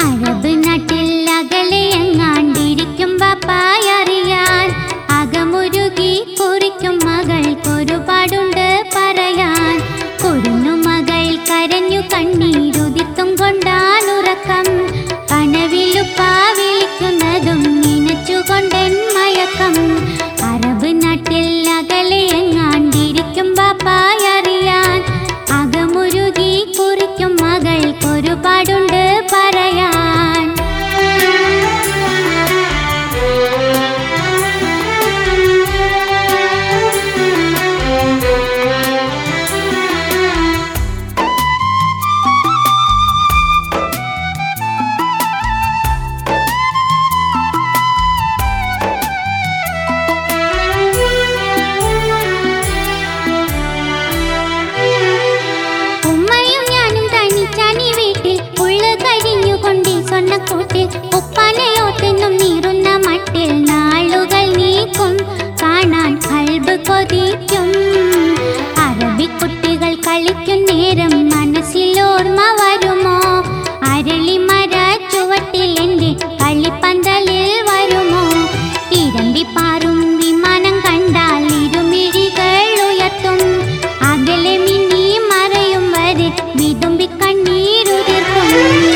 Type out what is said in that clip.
Arab നാട്ടിൽ അകലെ എങ്ങാണ്ടിരിക്കും ബാപ്പായറിയാൻ അകമുരുകി കുറിക്കും മകൾക്കൊരുപാടുണ്ട് പറയാൻ കുരുന്നു മകൾ കരഞ്ഞു കണ്ണീരുതിത്തും കൊണ്ടാനുറക്കം കനവിലുപ്പാ വിളിക്കുന്നതും നനച്ചുകൊണ്ടൻ മയക്കം അറബ് നാട്ടിൽ അകലെ എങ്ങാണ്ടിരിക്കും ബാപ്പായറിയാൻ അകമുരുകി കുറിക്കും മകൾക്കൊരുപാടുണ്ട് പറയാൻ ഉമ്മയും ഞാനും തനിച്ചാനി വീട്ടിൽ ഉള്ളു കരിഞ്ഞുകൊണ്ടി സ്വർണ്ണക്കൂട്ടിൽ ഉപ്പാനയോത്തെന്നും നീറുന്ന മട്ടിൽ നാളുകൾ നീക്കും കാണാൻ കൽബ് കൊതിക്കും അറബിക്കുട്ടികൾ കളിക്കും നേരം മനസ്സിൽ ഓർമ്മ വരുമോ അരളിമര ചുവട്ടിൽ എൻ്റെ കളിപ്പന്തലിൽ വരുമോ ഇരമ്പിപ്പാറും വിമാനം കണ്ടാൽ ഇരുമിഴികൾ ഉയർത്തും അകലെ മിന്നി മറയും വരെ വിതുമ്പി കണ്ണീരുതിർക്കും